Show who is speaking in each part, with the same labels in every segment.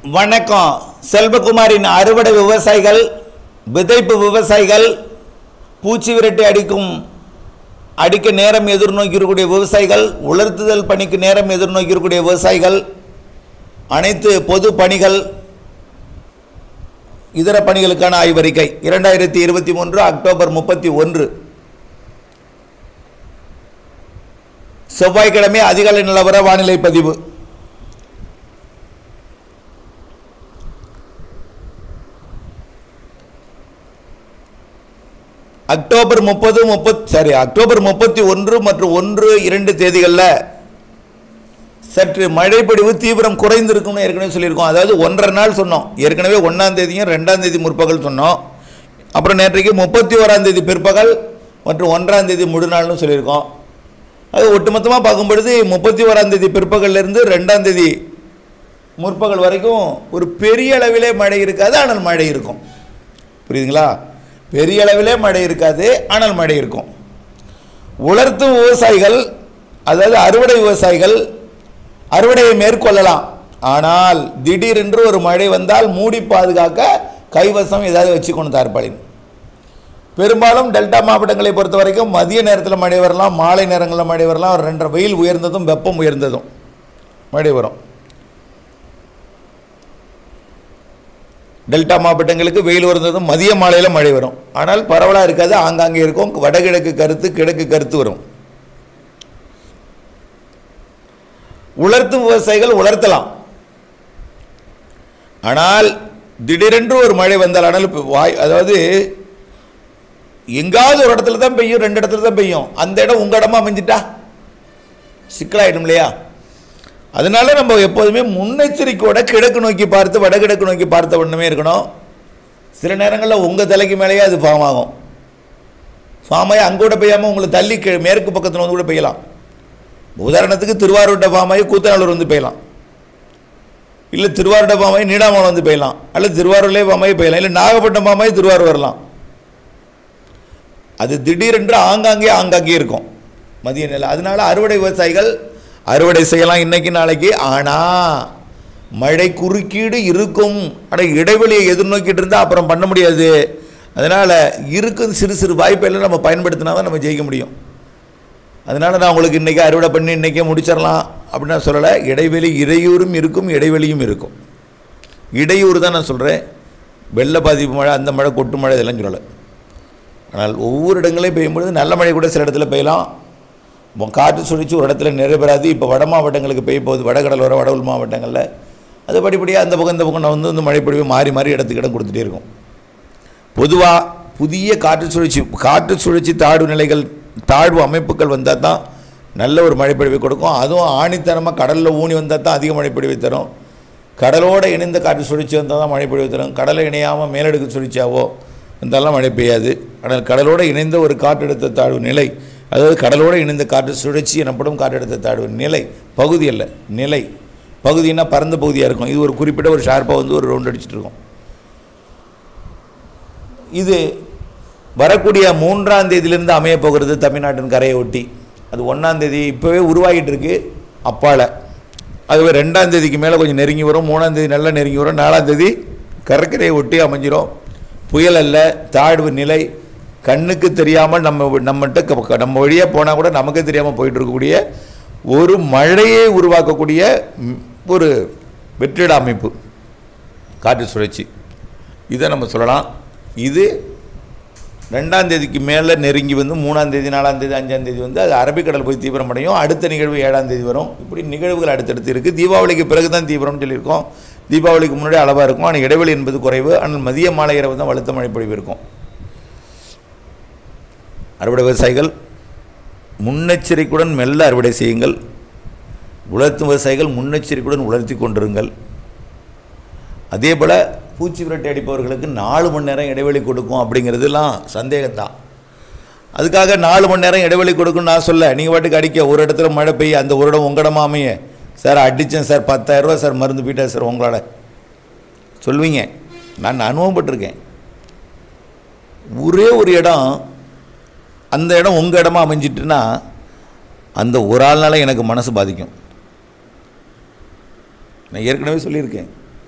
Speaker 1: வணக்கம் செல்வகுமாரின் அறுவடை விவசாயிகள் விதைப்பு விவசாயிகள் பூச்சி விரட்டி அடிக்கும் அடிக்க நேரம் எதிர்நோக்கியிருக்கக்கூடிய விவசாயிகள் உலர்த்துதல் பணிக்கு நேரம் எதிர்நோக்கியிருக்கக்கூடிய விவசாயிகள் அனைத்து பொது பணிகள் இதர பணிகளுக்கான ஆய்வறிக்கை இரண்டாயிரத்தி இருபத்தி மூன்று அக்டோபர் முப்பத்தி ஒன்று செவ்வாய்க்கிழமை அதிகாலை நிலவர வானிலை பதிவு அக்டோபர் முப்பது முப்பத் சாரி அக்டோபர் முப்பத்தி ஒன்று மற்றும் ஒன்று இரண்டு தேதிகளில் சற்று மழைப்பொழிவு தீவிரம் குறைந்திருக்கும்னு ஏற்கனவே சொல்லியிருக்கோம் அதாவது ஒன்றரை நாள் சொன்னோம் ஏற்கனவே ஒன்றாம் தேதியும் ரெண்டாம் தேதி முற்பகல் சொன்னோம் அப்புறம் நேற்றைக்கு முப்பத்தி ஓராம் தேதி பிற்பகல் மற்றும் ஒன்றாம் தேதி முழு நாள்னு சொல்லியிருக்கோம் அது ஒட்டுமொத்தமாக பார்க்கும் பொழுது முப்பத்தி ஓராம் தேதி பிற்பகல்லேருந்து ரெண்டாம் தேதி முற்பகல் வரைக்கும் ஒரு பெரிய அளவிலே மழை இருக்காது ஆனால் மழை இருக்கும் புரியுதுங்களா பெரிய அளவிலே மழை இருக்காது ஆனால் மழை இருக்கும் உலர்த்தும் விவசாயிகள் அதாவது அறுவடை விவசாயிகள் அறுவடையை மேற்கொள்ளலாம் ஆனால் திடீரென்று ஒரு மழை வந்தால் மூடி பாதுகாக்க கைவசம் ஏதாவது வச்சுக்கணும் தார்பாலின் பெரும்பாலும் டெல்டா மாவட்டங்களை பொறுத்த வரைக்கும் மதிய நேரத்தில் மழை வரலாம் மாலை நேரங்களில் மழை வரலாம் ஒரு ரெண்டரை வெயில் உயர்ந்ததும் வெப்பம் உயர்ந்ததும் மழை வரும் டெல்டா மாவட்டங்களுக்கு வெயில் உயர்ந்ததும் மதிய மாலையில் மழை வரும் ஆனால் பரவலாக இருக்காது ஆங்காங்கே இருக்கும் வடகிழக்கு கருத்து கிழக்கு கருத்து வரும் உலர்த்தும் விவசாயிகள் உலர்த்தலாம் ஆனால் திடீரென்று ஒரு மழை வந்தால் ஆனால் இப்போ வாய் அதாவது எங்காவது ஒரு இடத்துல தான் பெய்யும் ரெண்டு இடத்துல தான் பெய்யும் அந்த இடம் உங்கள் இடமா அமைஞ்சிட்டா சிக்கலாயிடும் இல்லையா அதனால நம்ம எப்போதுமே முன்னெச்சரிக்கையோட கிழக்கு நோக்கி பார்த்து வடகிழக்கு நோக்கி பார்த்த ஒன்றுமே இருக்கணும் சில நேரங்களில் உங்கள் தலைக்கு மேலேயே அது ஃபார்ம் ஆகும் ஃபார்ம் ஆகி அங்கே கூட பெய்யாமல் உங்களை தள்ளி கீழ் மேற்கு பக்கத்தில் வந்து கூட பெய்யலாம் உதாரணத்துக்கு திருவாரூர்ட ஃபார்ம் ஆகி கூத்தநாளூர் வந்து பெய்யலாம் இல்லை திருவாரூர்ட ஃபார்ம் ஆகி நீடாமலம் வந்து பெய்யலாம் அல்லது திருவாரூர்லேயே ஃபார்ம் ஆகி பெய்யலாம் இல்லை நாகப்பட்டினம் ஃபார்ம் ஆகி திருவாரூர் வரலாம் அது திடீரென்று ஆங்காங்கே ஆங்காங்கே இருக்கும் மதிய நிலை அதனால அறுவடை விவசாயிகள் அறுவடை செய்யலாம் இன்னைக்கு நாளைக்கு ஆனால் மழை குறுக்கீடு இருக்கும் ஆனால் இடைவெளியை எதிர்நோக்கிட்டு இருந்தால் அப்புறம் பண்ண முடியாது அதனால் இருக்கும் சிறு சிறு வாய்ப்பெல்லாம் நம்ம பயன்படுத்தினா தான் நம்ம ஜெயிக்க முடியும் அதனால் நான் உங்களுக்கு இன்றைக்கி அறுவடை பண்ணி இன்றைக்கே முடிச்சிடலாம் அப்படின்னு நான் சொல்லலை இடைவெளி இடையூறும் இருக்கும் இடைவெளியும் இருக்கும் இடையூறு தான் நான் சொல்கிறேன் வெள்ள பாதிப்பு மழை அந்த மழை கொட்டு மழை இதெல்லாம் சொல்லலை ஆனால் ஒவ்வொரு இடங்களையும் பெய்யும்பொழுது நல்ல மழை கூட சில இடத்துல பெய்யலாம் இப்போ காற்று சுழிச்சு ஒரு இடத்துல நிறைவேறாது இப்போ வட மாவட்டங்களுக்கு பெய்ய போகுது வடகடலோர வட உள் மாவட்டங்களில் அது படிப்படியாக அந்த பக்கம் இந்த பக்கம் நான் வந்து வந்து மழை பொழிவு மாறி மாறி இடத்துக்கு இடம் கொடுத்துட்டே இருக்கும் பொதுவாக புதிய காற்று சுழற்சி காற்று சுழற்சி தாழ்வு நிலைகள் தாழ்வு அமைப்புகள் வந்தால் தான் நல்ல ஒரு மழைப்பொழிவை கொடுக்கும் அதுவும் ஆணித்தனமாக கடலில் ஊனி வந்தால் தான் அதிக மழைப்பொழிவை தரும் கடலோடு இணைந்த காற்று சுழற்சி வந்தால் தான் மழைப்பொழிவு தரும் கடலை இணையாமல் மேலடுக்கு சுழற்சியாவோ வந்தாலும் மழை பெய்யாது ஆனால் கடலோடு இணைந்த ஒரு காற்றழுத்த தாழ்வு நிலை அதாவது கடலோடு இணைந்த காற்று சுழற்சி எனப்படும் காற்றழுத்த தாழ்வு நிலை பகுதி அல்ல நிலை பகுதினா பரந்த பகுதியாக இருக்கும் இது ஒரு குறிப்பிட்ட ஒரு ஷார்ப்பாக வந்து ஒரு ரவுண்ட் அடிச்சிட்டு இருக்கும் இது வரக்கூடிய மூன்றாம் தேதியிலிருந்து அமைய போகிறது தமிழ்நாட்டின் கரையை ஒட்டி அது ஒன்றாம் தேதி இப்போவே உருவாகிட்டு இருக்கு அப்பால அதுவே ரெண்டாம் தேதிக்கு மேலே கொஞ்சம் நெருங்கி வரும் மூணாம் தேதி நல்லா நெருங்கி வரும் நாலாம் தேதி கடற்கரையை ஒட்டி அமைஞ்சிரும் புயல் அல்ல தாழ்வு நிலை கண்ணுக்கு தெரியாமல் நம்ம நம்மகிட்ட க- நம்ம வழியாக போனால் கூட நமக்கே தெரியாமல் போயிட்டு இருக்கக்கூடிய ஒரு மழையை உருவாக்கக்கூடிய ம், ஒரு வெற்றிட அமைப்பு காற்று சுழற்சி இதை நம்ம சொல்லலாம் இது ரெண்டாம் தேதிக்கு மேலே நெருங்கி வந்து மூணாம் தேதி நாலாம் தேதி அஞ்சாம் தேதி வந்து அது அரபிக்கடல் போய் தீவிரமடையும் அடுத்த நிகழ்வு ஏழாம் தேதி வரும் இப்படி நிகழ்வுகள் அடுத்தடுத்து இருக்குது தீபாவளிக்கு பிறகு தான் தீவிரம்னு சொல்லியிருக்கோம் தீபாவளிக்கு முன்னாடி அளவாக இருக்கும் ஆனால் இடைவெளி என்பது குறைவு ஆனால் மதிய மாலை இரவு தான் வலுத்த மழைப்பொழிவு இருக்கும் அறுவடை விவசாயிகள் முன்னெச்சரிக்கையுடன் மெல்ல அறுவடை செய்யுங்கள் உலர்த்தும் விவசாயிகள் முன்னெச்சரிக்கையுடன் உலர்த்தி கொண்டிருங்கள் அதே போல் பூச்சி விரட்டி அடிப்பவர்களுக்கு நாலு மணி நேரம் இடைவெளி கொடுக்கும் அப்படிங்கிறதுலாம் சந்தேகம்தான் அதுக்காக நாலு மணி நேரம் இடைவெளி கொடுக்குன்னு நான் சொல்ல நீங்கள் பாட்டுக்கு அடிக்க ஒரு இடத்துல மழை பெய்ய அந்த ஒரு இடம் உங்கள் இடமா அமைய சார் அடித்தேன் சார் பத்தாயிரரூவா சார் மருந்து போயிட்டேன் சார் உங்களால் சொல்வீங்க நான் அனுபவப்பட்டிருக்கேன் ஒரே ஒரு இடம் அந்த இடம் உங்கள் இடமா அமைஞ்சிட்டுன்னா அந்த ஒரு ஆள்னால எனக்கு மனசு பாதிக்கும் நான் ஏற்கனவே சொல்லியிருக்கேன்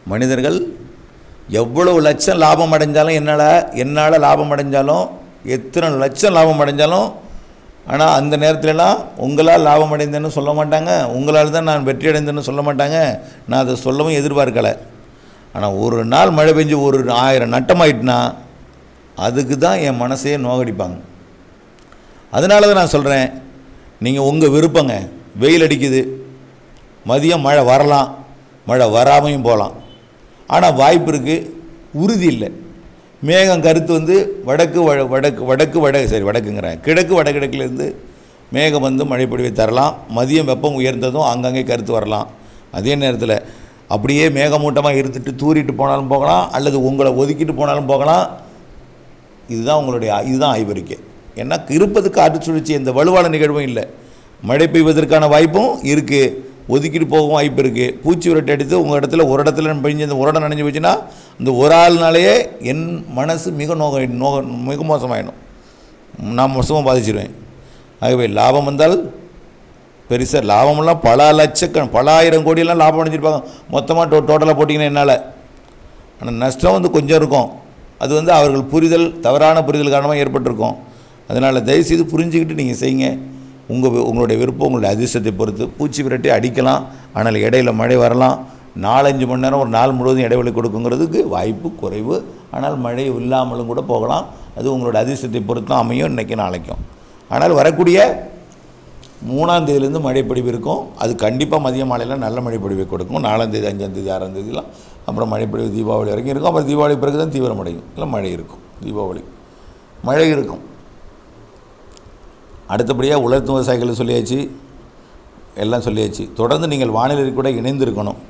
Speaker 1: மனிதர்கள் எவ்வளவு லட்சம் லாபம் அடைஞ்சாலும் என்னால் என்னால் லாபம் அடைஞ்சாலும் எத்தனை லட்சம் லாபம் அடைஞ்சாலும் ஆனால் அந்த நேரத்துலலாம் உங்களால் லாபம் அடைந்தேன்னு சொல்ல மாட்டாங்க உங்களால் தான் நான் வெற்றி அடைந்தேன்னு சொல்ல மாட்டாங்க நான் அதை சொல்லவும் எதிர்பார்க்கலை ஆனால் ஒரு நாள் மழை பெஞ்சு ஒரு ஆயிரம் நட்டமாயிட்டுனா அதுக்கு தான் என் மனசையே நோகடிப்பாங்க அதனால தான் நான் சொல்கிறேன் நீங்கள் உங்கள் விருப்பங்க வெயில் அடிக்குது மதியம் மழை வரலாம் மழை வராமையும் போகலாம் ஆனால் வாய்ப்பு இருக்குது உறுதி இல்லை மேகம் கருத்து வந்து வடக்கு வட வடக்கு வடக்கு வட சரி வடக்குங்கிறேன் கிழக்கு வடகிழக்குலேருந்து மேகம் வந்து மழைப்பொழிவை தரலாம் மதியம் வெப்பம் உயர்ந்ததும் அங்கங்கே கருத்து வரலாம் அதே நேரத்தில் அப்படியே மேகமூட்டமாக இருந்துட்டு தூரிட்டு போனாலும் போகலாம் அல்லது உங்களை ஒதுக்கிட்டு போனாலும் போகலாம் இதுதான் உங்களுடைய இதுதான் ஆய்வறிக்கை ஏன்னா இருப்பது காற்று சுழற்சி எந்த வலுவான நிகழ்வும் இல்லை மழை பெய்வதற்கான வாய்ப்பும் இருக்குது ஒதுக்கிட்டு போகவும் வாய்ப்பு இருக்குது பூச்சி விரட்டை அடித்து உங்கள் இடத்துல ஒரு இடத்துல பெஞ்சு இந்த உரடை நனைஞ்சு போச்சுன்னா இந்த ஒரு ஆள்னாலேயே என் மனசு மிக நோக நோக மிக மோசமாயிடும் நான் மோசமாக பாதிச்சிருவேன் ஆகவே லாபம் வந்தால் பெருசாக லாபமெல்லாம் பல லட்சக்கண பல ஆயிரம் கோடியெல்லாம் லாபம் அடைஞ்சிருப்பாங்க மொத்தமாக டோ டோட்டலாக போட்டிங்கன்னா என்னால் ஆனால் நஷ்டம் வந்து கொஞ்சம் இருக்கும் அது வந்து அவர்கள் புரிதல் தவறான புரிதல் காரணமாக ஏற்பட்டிருக்கும் அதனால் தயவுசெய்து புரிஞ்சுக்கிட்டு நீங்கள் செய்யுங்க உங்கள் உங்களுடைய விருப்பம் உங்களுடைய அதிர்ஷ்டத்தை பொறுத்து பூச்சி விரட்டி அடிக்கலாம் ஆனால் இடையில மழை வரலாம் நாலஞ்சு மணி நேரம் ஒரு நாள் முழுவதும் இடைவெளி கொடுக்குங்கிறதுக்கு வாய்ப்பு குறைவு ஆனால் மழை இல்லாமலும் கூட போகலாம் அது உங்களோட அதிர்ஷ்டத்தை பொறுத்தும் அமையும் இன்றைக்கி நாளைக்கும் ஆனால் வரக்கூடிய மூணாம் தேதியிலேருந்து மழைப்பொழிவு இருக்கும் அது கண்டிப்பாக மதிய மாலையில் நல்ல மழைப்பொழிவை கொடுக்கும் நாலாம் தேதி அஞ்சாம் தேதி ஆறாம் தேதிலாம் அப்புறம் மழைப்பொழிவு தீபாவளி வரைக்கும் இருக்கும் அப்புறம் தீபாவளி பிறகு தான் தீவிரமடையும் இல்லை மழை இருக்கும் தீபாவளி மழை இருக்கும் அடுத்தபடியாக உலர்த்தும் விவசாயிகளை சொல்லியாச்சு எல்லாம் சொல்லியாச்சு தொடர்ந்து நீங்கள் வானிலை கூட இணைந்திருக்கணும்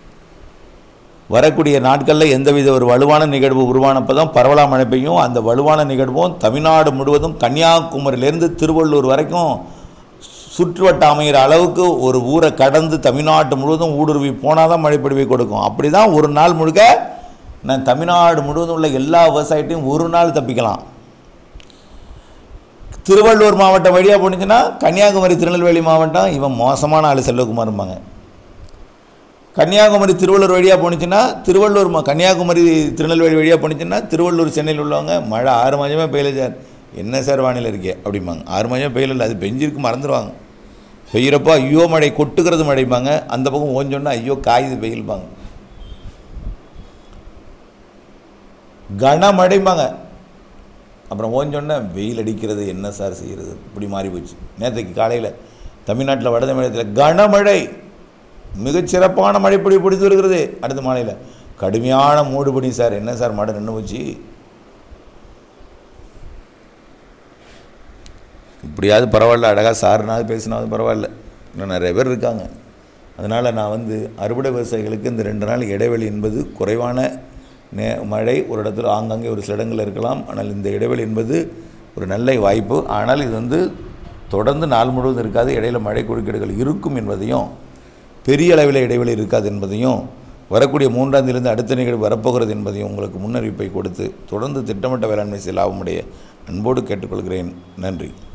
Speaker 1: வரக்கூடிய நாட்களில் எந்தவித ஒரு வலுவான நிகழ்வு உருவானப்போ தான் பரவலாக மழை பெய்யும் அந்த வலுவான நிகழ்வும் தமிழ்நாடு முழுவதும் கன்னியாகுமரியிலேருந்து திருவள்ளூர் வரைக்கும் சுற்றுவட்ட அமைகிற அளவுக்கு ஒரு ஊரை கடந்து தமிழ்நாட்டு முழுவதும் ஊடுருவி போனால் தான் மழைப்பொழிவை கொடுக்கும் அப்படி தான் ஒரு நாள் முழுக்க நான் தமிழ்நாடு முழுவதும் உள்ள எல்லா விவசாயிட்டையும் ஒரு நாள் தப்பிக்கலாம் திருவள்ளூர் மாவட்டம் வழியாக போணுச்சுன்னா கன்னியாகுமரி திருநெல்வேலி மாவட்டம் இவன் மோசமான ஆள் செல்வகுமார்ம்பாங்க கன்னியாகுமரி திருவள்ளூர் வழியாக போணுச்சுன்னா திருவள்ளூர் மா கன்னியாகுமரி திருநெல்வேலி வழியாக போணுச்சுன்னா திருவள்ளூர் சென்னையில் உள்ளவங்க மழை ஆறு மாதமே பெய்யல சார் என்ன சார் வானிலை இருக்கே அப்படிம்பாங்க ஆறு மாதமே பெய்யல இல்லை அது பெஞ்சிருக்கு மறந்துடுவாங்க பெய்கிறப்போ ஐயோ மழை கொட்டுக்கிறது மழைப்பாங்க அந்த பக்கம் ஓஞ்சோன்னா ஐயோ காயுது வெயில்பாங்க கனமழைம்பாங்க அப்புறம் ஓஞ்சோன்னே வெயில் அடிக்கிறது என்ன சார் செய்கிறது இப்படி மாறி போச்சு நேற்றுக்கு காலையில் தமிழ்நாட்டில் வட தமிழகத்தில் கனமழை மிகச்சிறப்பான மழைப்பொழி பிடித்து வருகிறது அடுத்த மாலையில் கடுமையான மூடுபடி சார் என்ன சார் மழை நின்று போச்சு இப்படியாவது பரவாயில்ல அழகாக சாருனாவது பேசினாவது பரவாயில்ல இன்னும் நிறைய பேர் இருக்காங்க அதனால் நான் வந்து அறுவடை விவசாயிகளுக்கு இந்த ரெண்டு நாள் இடைவெளி என்பது குறைவான நே மழை ஒரு இடத்துல ஆங்காங்கே ஒரு சில இடங்களில் இருக்கலாம் ஆனால் இந்த இடைவெளி என்பது ஒரு நல்ல வாய்ப்பு ஆனால் இது வந்து தொடர்ந்து நாள் முழுவதும் இருக்காது இடையில மழை குறுக்கீடுகள் இருக்கும் என்பதையும் பெரிய அளவில் இடைவெளி இருக்காது என்பதையும் வரக்கூடிய மூன்றாம் தேதியிலிருந்து அடுத்த நிகழ்வு வரப்போகிறது என்பதையும் உங்களுக்கு முன்னறிவிப்பை கொடுத்து தொடர்ந்து திட்டமிட்ட வேளாண்மை செய்ய லாபமுடைய அன்போடு கேட்டுக்கொள்கிறேன் நன்றி